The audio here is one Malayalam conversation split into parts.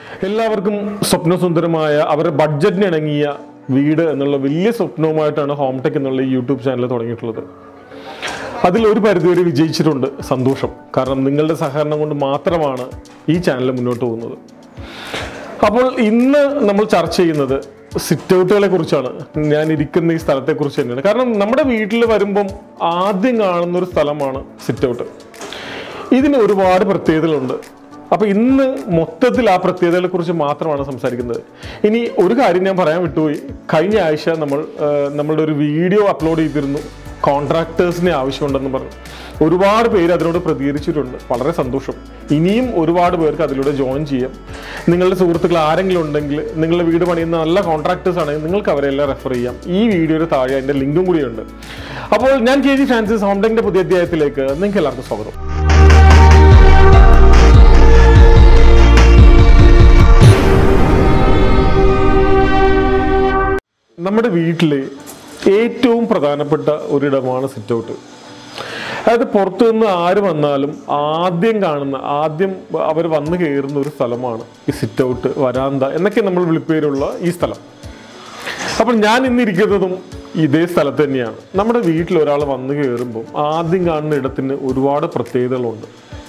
എല്ലാവർക്കും സ്വപ്നസുന്ദരമായ അവരുടെ ബഡ്ജറ്റിന് ഇണങ്ങിയ വീട് എന്നുള്ള വലിയ സ്വപ്നവുമായിട്ടാണ് ഹോം ടെക് എന്നുള്ള ഈ യൂട്യൂബ് ചാനൽ തുടങ്ങിയിട്ടുള്ളത് അതിൽ ഒരു പരിധിവരെ വിജയിച്ചിട്ടുണ്ട് സന്തോഷം കാരണം നിങ്ങളുടെ സഹകരണം കൊണ്ട് മാത്രമാണ് ഈ ചാനൽ മുന്നോട്ട് പോകുന്നത് അപ്പോൾ ഇന്ന് നമ്മൾ ചർച്ച ചെയ്യുന്നത് സിറ്റ് ഔട്ടുകളെ കുറിച്ചാണ് ഞാൻ ഇരിക്കുന്ന ഈ സ്ഥലത്തെ കുറിച്ച് തന്നെയാണ് കാരണം നമ്മുടെ വീട്ടിൽ വരുമ്പം ആദ്യം കാണുന്ന ഒരു സ്ഥലമാണ് സിറ്റ് ഔട്ട് ഇതിന് ഒരുപാട് പ്രത്യേകതകളുണ്ട് അപ്പൊ ഇന്ന് മൊത്തത്തിൽ ആ പ്രത്യേകതകളെ കുറിച്ച് മാത്രമാണ് സംസാരിക്കുന്നത് ഇനി ഒരു കാര്യം ഞാൻ പറയാൻ വിട്ടുപോയി കഴിഞ്ഞ ആഴ്ച നമ്മൾ ആ, നമ്മളുടെ ഒരു വീഡിയോ അപ്ലോഡ് ചെയ്തിരുന്നു കോൺട്രാക്ടേഴ്സിനെ ആവശ്യമുണ്ടെന്ന് പറഞ്ഞു ഒരുപാട് പേര് അതിനോട് പ്രതികരിച്ചിട്ടുണ്ട് വളരെ സന്തോഷം ഇനിയും ഒരുപാട് പേർക്ക് അതിലൂടെ ജോയിൻ ചെയ്യാം നിങ്ങളുടെ സുഹൃത്തുക്കൾ ആരെങ്കിലും ഉണ്ടെങ്കിൽ നിങ്ങളുടെ വീട് പണിയുന്ന നല്ല കോൺട്രാക്ടേഴ്സ് ആണെങ്കിൽ നിങ്ങൾക്ക് അവരെല്ലാം റെഫർ ചെയ്യാം ഈ വീഡിയോയുടെ താഴെ അതിന്റെ ലിങ്കും കൂടിയുണ്ട് അപ്പോൾ ഞാൻ കെ ജി ഫ്രാൻസിസ് ഹോംടെക്കിന്റെ പുതിയ അധ്യായത്തിലേക്ക് നിങ്ങൾക്ക് എല്ലാവർക്കും സ്വാഗതം നമ്മുടെ വീട്ടിലെ ഏറ്റവും പ്രധാനപ്പെട്ട ഒരിടമാണ് സിറ്റ് ഔട്ട് അതായത് പുറത്തു നിന്ന് ആര് വന്നാലും ആദ്യം കാണുന്ന ആദ്യം അവർ വന്നു കയറുന്ന ഒരു സ്ഥലമാണ് ഈ സിറ്റ് ഔട്ട് വരാന്ത എന്നൊക്കെ നമ്മൾ വിളിപ്പേരുള്ള ഈ സ്ഥലം അപ്പോൾ ഞാൻ ഇന്നിരിക്കുന്നതും ഇതേ സ്ഥലത്ത് തന്നെയാണ് നമ്മുടെ വീട്ടിൽ ഒരാൾ വന്നു കയറുമ്പോൾ ആദ്യം കാണുന്ന ഇടത്തിന് ഒരുപാട് പ്രത്യേകതകളുണ്ട്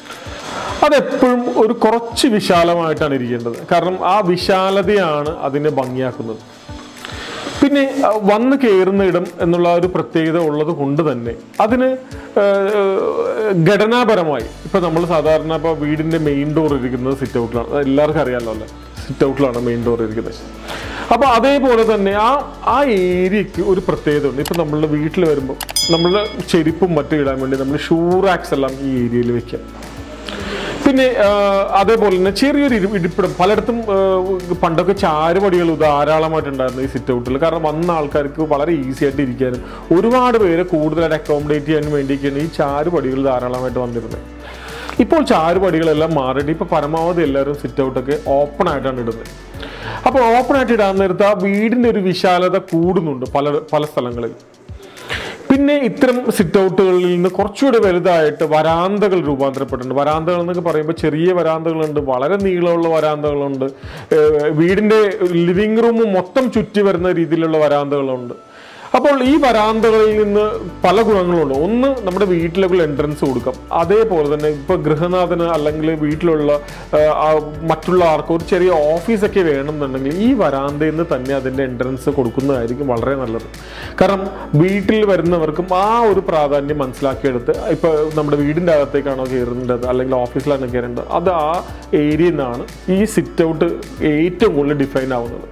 അതെപ്പോഴും ഒരു കുറച്ച് വിശാലമായിട്ടാണ് ഇരിക്കേണ്ടത് കാരണം ആ വിശാലതയാണ് അതിനെ ഭംഗിയാക്കുന്നത് പിന്നെ അഹ് വന്ന് കയറുന്ന ഇടം എന്നുള്ള ആ ഒരു പ്രത്യേകത ഉള്ളത് കൊണ്ട് തന്നെ അതിന് ഏഹ്, ഘടനാപരമായി ഇപ്പൊ നമ്മൾ സാധാരണ ഇപ്പൊ വീടിന്റെ മെയിൻ ഡോർ ഇരിക്കുന്നത് സിറ്റ് ഔട്ടിലാണ് അത് എല്ലാവർക്കും അറിയാമല്ലോ അല്ലേ സിറ്റ് ഔട്ടിലാണ് മെയിൻ ഡോർ ഇരിക്കുന്നത് അപ്പൊ അതേപോലെ തന്നെ ആ ആ ഏരിയക്ക് ഒരു പ്രത്യേകത ഉണ്ട് ഇപ്പൊ നമ്മളുടെ വീട്ടിൽ വരുമ്പോൾ നമ്മളുടെ ചെരുപ്പും മറ്റും ഇടാൻ വേണ്ടി നമ്മൾ ഷൂ റാക്സ് എല്ലാം ഈ ഏരിയയിൽ വെക്കാം പിന്നെ ആ, അതേപോലെ തന്നെ ചെറിയൊരു ഇരി- ഇരിപ്പിടം പലയിടത്തും ആ, പണ്ടൊക്കെ ചാരുപടികൾ ധാരാളമായിട്ടുണ്ടായിരുന്നു ഈ സിറ്റ് ഔട്ടിൽ കാരണം വന്ന ആൾക്കാർക്ക് വളരെ ഈസി ആയിട്ട് ഇരിക്കാനും ഒരുപാട് പേരെ കൂടുതലായിട്ട് അക്കോമഡേറ്റ് ചെയ്യാനും വേണ്ടിയൊക്കെയാണ് ഈ ചാരുപടികൾ ധാരാളമായിട്ട് വന്നിരുന്നത് ഇപ്പോൾ ചാരുപടികളെല്ലാം മാറിയിട്ട് ഇപ്പൊ പരമാവധി എല്ലാവരും സിറ്റ് ഔട്ടൊക്കെ ഓപ്പൺ ആയിട്ടാണ് ഇടുന്നത് അപ്പോൾ ഓപ്പൺ ആയിട്ട് ഇടാൻ നേരത്ത് ആ വീടിന്റെ ഒരു വിശാലത കൂടുന്നുണ്ട് പല പല സ്ഥലങ്ങളിൽ പിന്നെ ഇത്തരം സിറ്റ് ഔട്ടുകളിൽ നിന്ന് കുറച്ചുകൂടി വലുതായിട്ട് വരാന്തകൾ രൂപാന്തരപ്പെട്ടിട്ടുണ്ട് വരാന്തകൾ എന്നൊക്കെ പറയുമ്പോൾ ചെറിയ വരാന്തകളുണ്ട് വളരെ നീളമുള്ള വരാന്തകളുണ്ട് ഏഹ് വീടിന്റെ ലിവിംഗ് റൂം മൊത്തം ചുറ്റി വരുന്ന രീതിയിലുള്ള വരാന്തകളുണ്ട് അപ്പോൾ ഈ വരാന്തകളിൽ നിന്ന് പല ഗുണങ്ങളുണ്ട് ഒന്ന് നമ്മുടെ വീട്ടിലേക്കുള്ള എൻട്രൻസ് കൊടുക്കാം അതേപോലെ തന്നെ ഇപ്പൊ ഗൃഹനാഥന് അല്ലെങ്കിൽ വീട്ടിലുള്ള ഏഹ്, ആ മറ്റുള്ള ആർക്കും ഒരു ചെറിയ ഓഫീസൊക്കെ വേണമെന്നുണ്ടെങ്കിൽ ഈ വരാന്തയിൽ നിന്ന് തന്നെ അതിന്റെ എൻട്രൻസ് കൊടുക്കുന്നതായിരിക്കും വളരെ നല്ലത് കാരണം വീട്ടിൽ വരുന്നവർക്കും ആ ഒരു പ്രാധാന്യം മനസ്സിലാക്കിയെടുത്ത് ഇപ്പൊ നമ്മുടെ വീടിന്റെ അകത്തേക്കാണോ കയറേണ്ടത് അല്ലെങ്കിൽ ഓഫീസിലാണ് കയറേണ്ടത് അത് ആ ഏരിയയിൽ നിന്നാണ് ഈ സിറ്റ് ഔട്ട് ഏറ്റവും കൂടുതൽ ഡിഫൈൻ ആവുന്നത്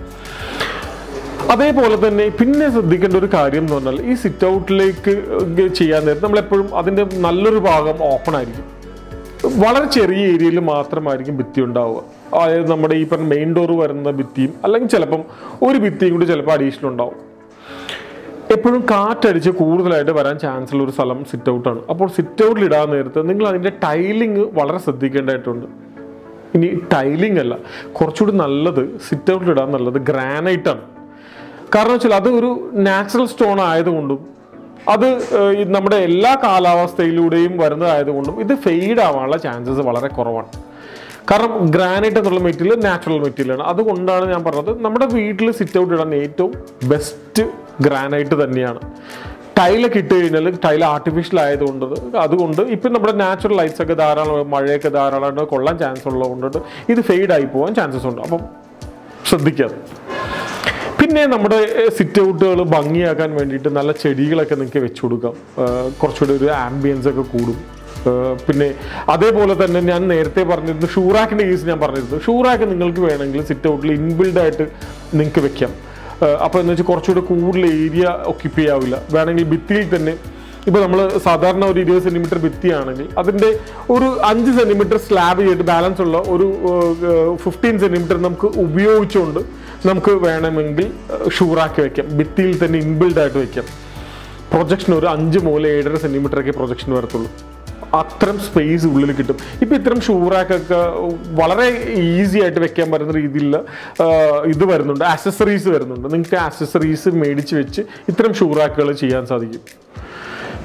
അതേപോലെ തന്നെ പിന്നെ ശ്രദ്ധിക്കേണ്ട ഒരു കാര്യം എന്ന് പറഞ്ഞാൽ ഈ സിറ്റ് ഔട്ടിലേക്ക് ചെയ്യാൻ നേരത്തെ നമ്മളെപ്പോഴും അതിന്റെ നല്ലൊരു ഭാഗം ഓപ്പൺ ആയിരിക്കും വളരെ ചെറിയ ഏരിയയിൽ മാത്രമായിരിക്കും ഭിത്തി ഉണ്ടാവുക അതായത് നമ്മുടെ ഈ പറഞ്ഞ മെയിൻ ഡോർ വരുന്ന ഭിത്തിയും അല്ലെങ്കിൽ ചിലപ്പം ഒരു ഭിത്തിയും കൂടി ചിലപ്പോൾ അഡീഷണൽ ഉണ്ടാവും എപ്പോഴും കാറ്റടിച്ച് കൂടുതലായിട്ട് വരാൻ ചാൻസ് ഉള്ള ഒരു സ്ഥലം സിറ്റ് ഔട്ടാണ് അപ്പോൾ സിറ്റ് ഔട്ടിൽ ഇടാൻ നേരത്ത് നിങ്ങൾ അതിന്റെ ടൈലിംഗ് വളരെ ശ്രദ്ധിക്കേണ്ടതായിട്ടുണ്ട് ഇനി ടൈലിംഗ് അല്ല കുറച്ചുകൂടി നല്ലത് സിറ്റ് ഔട്ടിൽ ഇടാൻ നല്ലത് ഗ്രാനൈറ്റ് ആണ് കാരണം വെച്ചാൽ അത് ഒരു നാച്ചുറൽ സ്റ്റോൺ ആയതുകൊണ്ടും അത് ഏഹ്, ഈ നമ്മുടെ എല്ലാ കാലാവസ്ഥയിലൂടെയും വരുന്നതായതുകൊണ്ടും ഇത് ഫെയ്ഡ് ആവാനുള്ള ചാൻസസ് വളരെ കുറവാണ് കാരണം ഗ്രാനൈറ്റ് എന്നുള്ള മെറ്റീരിയൽ നാച്ചുറൽ മെറ്റീരിയലാണ് അതുകൊണ്ടാണ് ഞാൻ പറഞ്ഞത് നമ്മുടെ വീട്ടിൽ സിറ്റ് ഔട്ട് ഇടാൻ ഏറ്റവും ബെസ്റ്റ് ഗ്രാനൈറ്റ് തന്നെയാണ് ടൈലൊക്കെ ഇട്ട് കഴിഞ്ഞാൽ ടൈൽ ആർട്ടിഫിഷ്യൽ ആയതുകൊണ്ട് അതുകൊണ്ട് ഇപ്പം നമ്മുടെ നാച്ചുറൽ ലൈറ്റ്സ് ഒക്കെ ധാരാളം മഴയൊക്കെ ധാരാളമായിട്ട് കൊള്ളാൻ ചാൻസ് ഉള്ളതുകൊണ്ട് ഇത് ഫെയ്ഡ് ആയി പോകാൻ ചാൻസസ് ഉണ്ട് അപ്പം ശ്രദ്ധിക്കാതെ പിന്നെ നമ്മുടെ സിറ്റ് ഔട്ടുകൾ ഭംഗിയാക്കാൻ വേണ്ടിയിട്ട് നല്ല ചെടികളൊക്കെ നിങ്ങൾക്ക് വെച്ചു കൊടുക്കാം ആ, കുറച്ചുകൂടി ഒരു ആംബിയൻസ് ഒക്കെ കൂടും ആ, പിന്നെ അതേപോലെ തന്നെ ഞാൻ നേരത്തെ പറഞ്ഞിരുന്നു ഷൂറാക്കിന്റെ കേസ് ഞാൻ പറഞ്ഞിരുന്നു ഷൂറാക്ക് നിങ്ങൾക്ക് വേണമെങ്കിൽ സിറ്റ് ഔട്ടിൽ ഇൻബിൽഡ് ആയിട്ട് നിങ്ങൾക്ക് വെക്കാം അപ്പോൾ എന്ന് വെച്ചാൽ കുറച്ചുകൂടി കൂടുതൽ ഏരിയ ഒക്യുപ്പൈ ആവില്ല വേണമെങ്കിൽ ഭിത്തിയിൽ തന്നെ ഇപ്പോൾ നമ്മൾ സാധാരണ ഒരു ഇരുപത് സെന്റിമീറ്റർ ഭിത്തിയാണെങ്കിൽ അതിന്റെ ഒരു അഞ്ച് സെന്റിമീറ്റർ സ്ലാബ് ചെയ്തിട്ട് ബാലൻസ് ഉള്ള ഒരു ഫിഫ്റ്റീൻ സെന്റിമീറ്റർ നമുക്ക് ഉപയോഗിച്ചുകൊണ്ട് നമുക്ക് വേണമെങ്കിൽ ഷൂറാക്കി വെക്കാം ഭിത്തിയിൽ തന്നെ ഇൻബിൽഡ് ആയിട്ട് വെക്കാം പ്രൊജക്ഷൻ ഒരു അഞ്ച് മുതൽ ഏഴര സെന്റിമീറ്റർ ഒക്കെ പ്രൊജക്ഷൻ വരത്തുള്ളൂ അത്തരം സ്പേസ് ഉള്ളിൽ കിട്ടും ഇപ്പൊ ഇത്തരം ഷൂറാക്കൊക്കെ വളരെ ഈസി ആയിട്ട് വെക്കാൻ പറ്റുന്ന രീതിയിലുള്ള ആ, ഇത് വരുന്നുണ്ട് ആക്സസറീസ് വരുന്നുണ്ട് നിങ്ങൾക്ക് ആക്സസറീസ് മേടിച്ച് വെച്ച് ഇത്തരം ഷൂറാക്കുകൾ ചെയ്യാൻ സാധിക്കും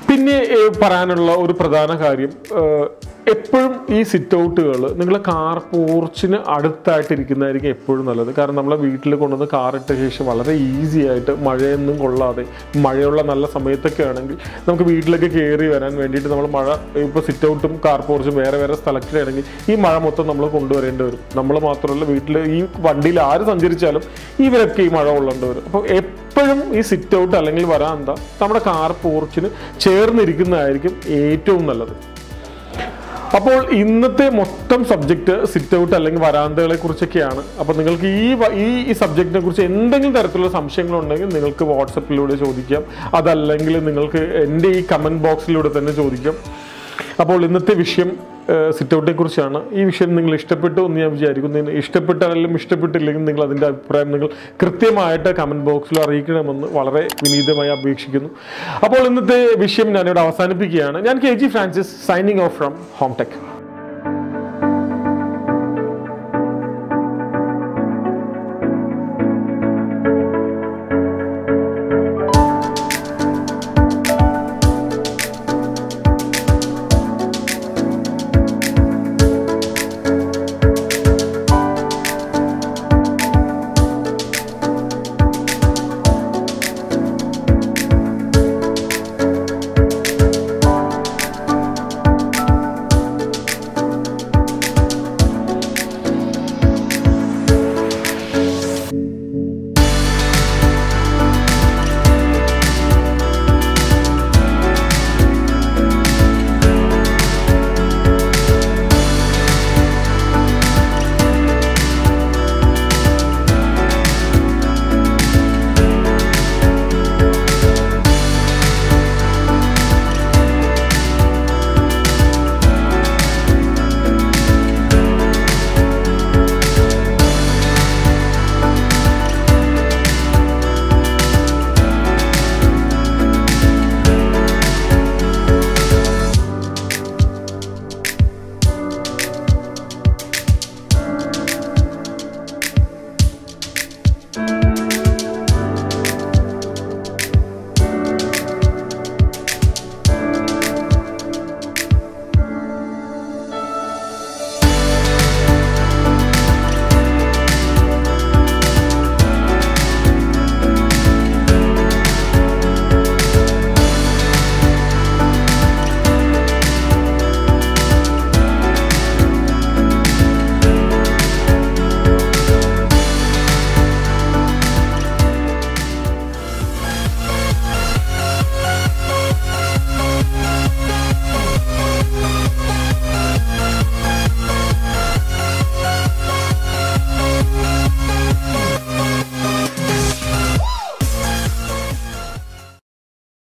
പിന്നെ ഏഹ്, പറയാനുള്ള ഒരു പ്രധാന കാര്യം ഏഹ്, എപ്പോഴും ഈ സിറ്റ് ഔട്ടുകൾ നിങ്ങൾ കാർ പോർച്ചിന് അടുത്തായിട്ടിരിക്കുന്നതായിരിക്കും എപ്പോഴും നല്ലത് കാരണം നമ്മളെ വീട്ടിൽ കൊണ്ടുവന്ന് കാർ ഇട്ട ശേഷം വളരെ ഈസി ആയിട്ട് മഴയൊന്നും കൊള്ളാതെ മഴയുള്ള നല്ല സമയത്തൊക്കെ ആണെങ്കിൽ നമുക്ക് വീട്ടിലൊക്കെ കയറി വരാൻ വേണ്ടിയിട്ട് നമ്മൾ മഴ ഇപ്പോൾ സിറ്റ് ഔട്ടും കാർ പോർച്ചും വേറെ വേറെ സ്ഥലത്തിലാണെങ്കിൽ ഈ മഴ മൊത്തം നമ്മൾ കൊണ്ടുവരേണ്ടി വരും നമ്മൾ മാത്രമല്ല വീട്ടിൽ ഈ വണ്ടിയിൽ ആര് സഞ്ചരിച്ചാലും ഇവരൊക്കെ ഈ മഴ കൊള്ളേണ്ടി വരും അപ്പോൾ എപ്പോഴും ഈ സിറ്റ് ഔട്ട് അല്ലെങ്കിൽ വരാന്ത നമ്മുടെ കാർ പോർച്ചിന് ചേർന്നിരിക്കുന്നതായിരിക്കും ഏറ്റവും നല്ലത് അപ്പോൾ ഇന്നത്തെ മൊത്തം സബ്ജക്റ്റ് സിറ്റ് ഔട്ട് അല്ലെങ്കിൽ വരാന്തകളെ കുറിച്ചൊക്കെയാണ് അപ്പോൾ നിങ്ങൾക്ക് ഈ വ- ഈ ഈ സബ്ജക്റ്റിനെ കുറിച്ച് എന്തെങ്കിലും തരത്തിലുള്ള സംശയങ്ങളുണ്ടെങ്കിൽ നിങ്ങൾക്ക് വാട്സപ്പിലൂടെ ചോദിക്കാം അതല്ലെങ്കിൽ നിങ്ങൾക്ക് എൻ്റെ ഈ കമൻറ്റ് ബോക്സിലൂടെ തന്നെ ചോദിക്കാം അപ്പോൾ ഇന്നത്തെ വിഷയം സിറ്റ് ഔട്ടിനെ കുറിച്ചാണ് ഈ വിഷയം നിങ്ങൾ ഇഷ്ടപ്പെട്ടു എന്ന് ഞാൻ വിചാരിക്കുന്നു നിങ്ങൾ ഇഷ്ടപ്പെട്ടാലും ഇഷ്ടപ്പെട്ടില്ലെങ്കിൽ നിങ്ങൾ അതിൻ്റെ അഭിപ്രായം നിങ്ങൾ കൃത്യമായിട്ട് കമൻറ്റ് ബോക്സിൽ അറിയിക്കണമെന്ന് വളരെ വിനീതമായി അപേക്ഷിക്കുന്നു അപ്പോൾ ഇന്നത്തെ വിഷയം ഞാനിവിടെ അവസാനിപ്പിക്കുകയാണ് ഞാൻ K G Francis signing off from home tech